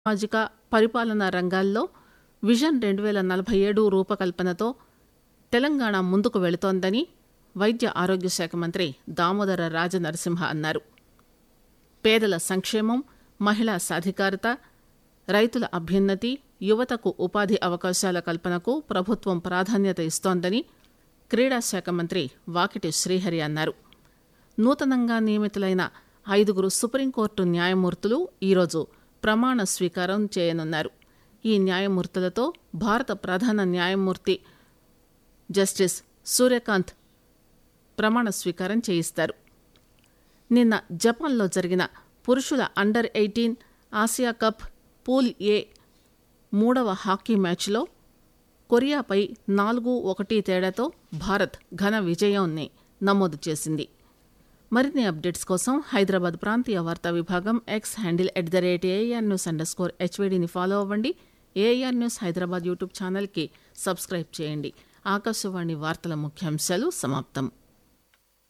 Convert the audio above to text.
సామాజిక పరిపాలనా రంగాల్లో విజన్ రెండు పేల నలభై ఏడు రూపకల్పనతో తెలంగాణ ముందుకు వెళుతోందని వైద్య ఆరోగ్య శాఖ మంత్రి దామోదర రాజనరసింహ అన్నారు పేదల సంక్షేమం మహిళా సాధికారత రైతుల అభ్యున్నతి యువతకు ఉపాధి అవకాశాల కల్పనకు ప్రభుత్వం ప్రాధాన్యత ఇస్తోందని క్రీడా శాఖ మంత్రి వాకిటి శ్రీహరి అన్నారు నూతనంగా నియమితులైన ఐదుగురు సుప్రీంకోర్టు న్యాయమూర్తులు ఈరోజు ప్రమాణ స్వీకారం చేయనున్నారు ఈ న్యాయమూర్తులతో భారత ప్రధాన న్యాయమూర్తి జస్టిస్ సూర్యకాంత్ ప్రమాణ స్వీకారం చేయిస్తారు నిన్న జపాన్లో జరిగిన పురుషుల under eighteen Asia cup pool A మూడవ హాకీ మ్యాచ్లో కొరియాపై నాలుగు ఒకటి తేడాతో భారత్ ఘన విజయాన్ని నమోదు చేసింది మరిన్ని అప్డేట్స్ కోసం హైదరాబాద్ ప్రాంతీయ వార్తా విభాగం X handle at the rate AIR news underscore హెచ్వీడీని ఫాలో అవ్వండి ఏఆర్ న్యూస్ హైదరాబాద్ యూట్యూబ్ ఛానల్కి సబ్స్క్రైబ్ చేయండి ఆకాశవాణి వార్తల ముఖ్యాంశాలు సమాప్తం